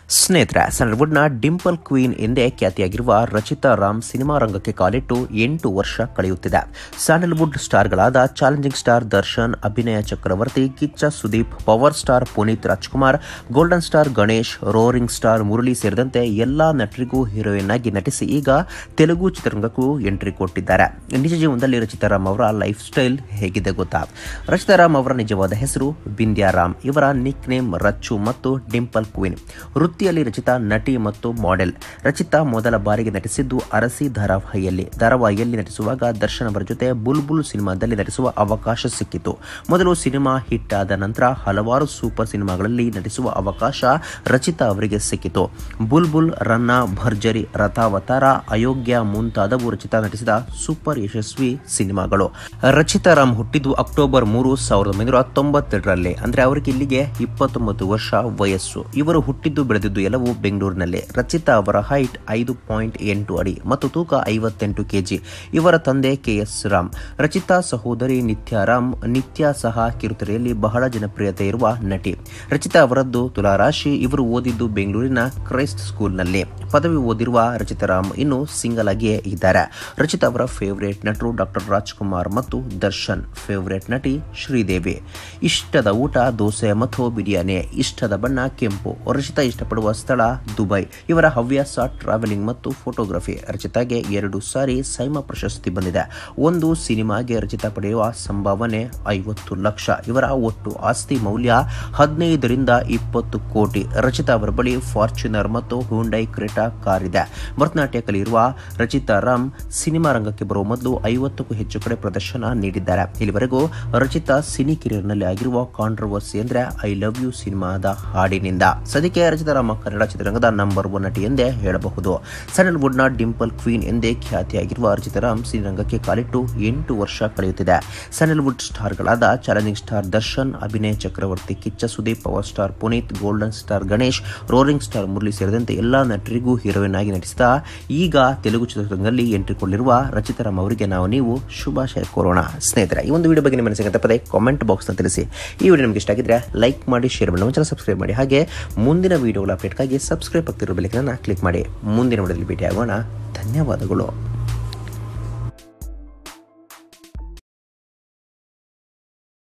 ಸ್ನೇಹಿತರೆ ಸ್ಯಾಂಡಲ್ವುಡ್ನ ಡಿಂಪಲ್ ಕ್ವೀನ್ ಎಂದೇ ಖ್ಯಾತಿಯಾಗಿರುವ ರಚಿತಾ ರಾಮ್ ಸಿನಿಮಾ ರಂಗಕ್ಕೆ ಕಾಲಿಟ್ಟು ಎಂಟು ವರ್ಷ ಕಳೆಯುತ್ತಿದೆ ಸ್ಯಾಂಡಲ್ವುಡ್ ಸ್ಟಾರ್ಗಳಾದ challenging star Darshan Abhinaya Chakravarthy Kichcha Sudeep power star Puneeth Rajkumar golden star Ganesh roaring star Murali ಸೇರಿದಂತೆ ಎಲ್ಲಾ ನಟರಿಗೂ ಹೀರೋಯಿನ್ ಆಗಿ ನಟಿಸಿ ಈಗ ತೆಲುಗು ಚಿತ್ರರಂಗಕ್ಕೂ ಎಂಟ್ರಿ ಕೊಟ್ಟಿದ್ದಾರೆ ನಿಜ ಜೀವನದಲ್ಲಿ ರಚಿತಾ ರಾಮ್ ಅವರ ಲೈಫ್ ಸ್ಟೈಲ್ ಹೇಗಿದೆ ಗೊತ್ತಾ ರಚಿತಾ ರಾಮ್ ಅವರ ನಿಜವಾದ ಹೆಸರು ಬಿಂದ್ಯಾ ರಾಮ್ ಇವರ ನಿಕ್ ನೇಮ್ ರಚ್ಚು ಮತ್ತು ಡಿಂಪಲ್ ಕ್ವೀನ್ ವೃತ್ತಿಯಲ್ಲಿ ರಚಿತಾ ನಟಿ ಮತ್ತು ಮಾಡೆಲ್ ರಚಿತಾ ಮೊದಲ ಬಾರಿಗೆ ನಟಿಸಿದ್ದು ಅರಸಿ ಧಾರಾವಾಹಿಯಲ್ಲಿ ಧಾರಾವಾಹಿಯಲ್ಲಿ ನಟಿಸುವಾಗ ದರ್ಶನ್ ಅವರ ಜೊತೆ ಬುಲ್ಬುಲ್ ಸಿನಿಮಾದಲ್ಲಿ ನಟಿಸುವ ಅವಕಾಶ ಸಿಕ್ಕಿತು ಮೊದಲು ಸಿನಿಮಾ ಹಿಟ್ ಆದ ನಂತರ ಹಲವಾರು ಸೂಪರ್ ಸಿನಿಮಾಗಳಲ್ಲಿ ನಟಿಸುವ ಅವಕಾಶ ರಚಿತಾ ಅವರಿಗೆ ಸಿಕ್ಕಿತು ಬುಲ್ಬುಲ್ ರನ್ನ ಭರ್ಜರಿ ರಥಾವತಾರ ಅಯೋಗ್ಯ ಮುಂತಾದವು ರಚಿತಾ ನಟಿಸಿದ ಸೂಪರ್ ಯಶಸ್ವಿ ಸಿನಿಮಾಗಳು ರಚಿತಾ ರಾಮ್ ಹುಟ್ಟಿದ್ದು ಅಕ್ಟೋಬರ್ ಮೂರು ಸಾವಿರದ ಒಂಬೈನೂರ ತೊಂಬತ್ತೆರಡರಲ್ಲಿ ಅಂದ್ರೆ ಅವರಿಗೆ ಇಲ್ಲಿಗೆ ಇಪ್ಪತ್ತೊಂಬತ್ತು ವರ್ಷ ವಯಸ್ಸು ಇವರು ಹುಟ್ಟಿದ್ದು ಬೆಳೆದಿದ್ದು ಎಲ್ಲವೂ ಬೆಂಗಳೂರಿನಲ್ಲಿ ರಚಿತಾ ಅವರ ಹೈಟ್ ಐದು ಪಾಯಿಂಟ್ ಎಂಟು ಅಡಿ ಮತ್ತು ತೂಕ ಐವತ್ತೆಂಟು ಕೆಜಿ ಇವರ ತಂದೆ ಕೆ ಎಸ್ ರಾಮ್ ರಚಿತಾ ಸಹೋದರಿ ನಿತ್ಯ ರಾಮ್ ನಿತ್ಯ ಸಹ ಕಿರುತೆರೆಯಲ್ಲಿ ಬಹಳ ಜನಪ್ರಿಯತೆ ಇರುವ ನಟಿ ರಚಿತಾ ಅವರದ್ದು ತುಲಾರಾಶಿ ಇವರು ಓದಿದ್ದು ಬೆಂಗಳೂರಿನ ಕ್ರೈಸ್ಟ್ ಸ್ಕೂಲ್ನಲ್ಲಿ ಪದವಿ ಓದಿರುವ ರಚಿತಾ ರಾಮ್ ಇನ್ನು ಸಿಂಗಲ್ ಆಗಿಯೇ ಇದ್ದಾರೆ ರಚಿತಾ ಅವರ ಫೇವರೇಟ್ ನಟರು ಡಾಕ್ಟರ್ ರಾಜ್ಕುಮಾರ್ ಮತ್ತು ದರ್ಶನ್ ಫೇವರೇಟ್ ನಟಿ ಶ್ರೀದೇವಿ ಇಷ್ಟದ ಊಟ ದೋಸೆ ಮತ್ತು ಬಿರಿಯಾನಿ ಇಷ್ಟದ ಬಣ್ಣ ಕೆಂಪು ರಚಿತಾ ಇಷ್ಟಪಡುವ ಸ್ಥಳ ದುಬೈ ಇವರ ಹವ್ಯಾಸ ಟ್ರಾವೆಲಿಂಗ್ ಮತ್ತು ಫೋಟೋಗ್ರಫಿ ರಚಿತಾಗೆ ಎರಡು ಸಾರಿ ಸೈಮಾ ಪ್ರಶಸ್ತಿ ಬಂದಿದೆ ಒಂದು ಸಿನಿಮಾಗೆ ರಚಿತಾ ಪಡೆಯುವ ಸಂಭಾವನೆ ಐವತ್ತು ಲಕ್ಷ ಇವರ ಒಟ್ಟು ಆಸ್ತಿ ಮೌಲ್ಯ ಹದಿನೈದರಿಂದ ಇಪ್ಪತ್ತು ಕೋಟಿ ರಚಿತಾ ಅವರ ಬಳಿ ಫಾರ್ಚುನರ್ ಮತ್ತು ಹುಂಡೈ ಕ್ರೆಟಾ ಕಾರ್ ಇದೆ ಭರತನಾಟ್ಯ ಕಲಿಯಿರುವ ರಚಿತಾ ರಾಮ್ ಸಿನಿಮಾ ರಂಗಕ್ಕೆ ಬರುವ ಮೊದಲು ಐವತ್ತಕ್ಕೂ ಹೆಚ್ಚು ಕಡೆ ಪ್ರದರ್ಶನ ನೀಡಿದ್ದಾರೆ ಇಲ್ಲಿವರೆಗೂ ರಚಿತಾ ಸಿನಿ ಕಿರಿಯರ್ನಲ್ಲಿ ಆಗಿರುವ ಕಾಂಟ್ರವರ್ಸಿ ಅಂದ್ರೆ ಐ ಲವ್ ಯು ಸಿನಿಮಾದ ಹಾಡಿನಿಂದ ಸದ್ಯಕ್ಕೆ ರಚಿತಾ ರಾಮ ಕನ್ನಡ ಚಿತ್ರರಂಗದ ನಂಬರ್ ಒನ್ ನಟಿ ಎಂದೇ ಹೇಳಬಹುದು ಸ್ಯಾಂಡಲ್ವುಡ್ನ ಡಿಂಪಲ್ ಕ್ವೀನ್ ಎಂದೇ ಖ್ಯಾತಿಯಾಗಿರುವ ರಚಿತಾ ರಾಮ್ ಸಿನಿರಂಗಕ್ಕೆ ಕಾಲಿಟ್ಟು ಎಂಟು ವರ್ಷ ಕಳೆಯುತ್ತಿದೆ ಸ್ಯಾಂಡಲ್ವುಡ್ ಸ್ಟಾರ್ಗಳಾದ challenging star Darshan Abhinaya Chakravarthy Kichcha Sudeep power star Puneeth golden star Ganesh roaring star Murali ಸೇರಿದಂತೆ ಎಲ್ಲಾ ನಟರಿಗೂ ಹೀರೋಯಿನ್ ಆಗಿ ನಟಿಸಿದ ಈಗ ತೆಲುಗು ಚಿತ್ರರಂಗದಲ್ಲಿ ಎಂಟ್ರಿ ಕೊಂಡಿರುವ ರಚಿತಾ ರಾಮ್ ಅವರಿಗೆ ನಾವು ನೀವು ಶುಭಾಶಯ ಕೋರೋಣ ಸ್ನೇಹಿತರೆ ಈ ಒಂದು ವಿಡಿಯೋ ಬಗ್ಗೆ ನಿಮ್ಮ ಮನಸ್ಸಿಗೆ ತಪ್ಪದೆ ಕಾಮೆಂಟ್ ಬಾಕ್ಸ್ನ ತಿಳಿಸಿ ಈ ವಿಡಿಯೋ ನಿಮಗೆ ಇಷ್ಟ ಆಗಿದ್ರೆ ಲೈಕ್ ಮಾಡಿ ಶೇರ್ ಮಾಡಿ ನಮ್ಮ ಚಾನಲ್ ಸಬ್ಸ್ಕ್ರೈಬ್ ಮಾಡಿ ಹಾಗೆ ಮುಂದಿನ ವಿಡಿಯೋಗಳ ಅಪ್ಡೇಟ್ಗಾಗಿ ಸಬ್ಸ್ಕ್ರೈಬ್ ಆಗ್ತಿರೋ ಬೆಲೆಕನ್ನ ಕ್ಲಿಕ್ ಮಾಡಿ ಮುಂದಿನ ವಿಡಿಯೋದಲ್ಲಿ ಭೇಟಿಯಾಗೋಣ ಧನ್ಯವಾದಗಳು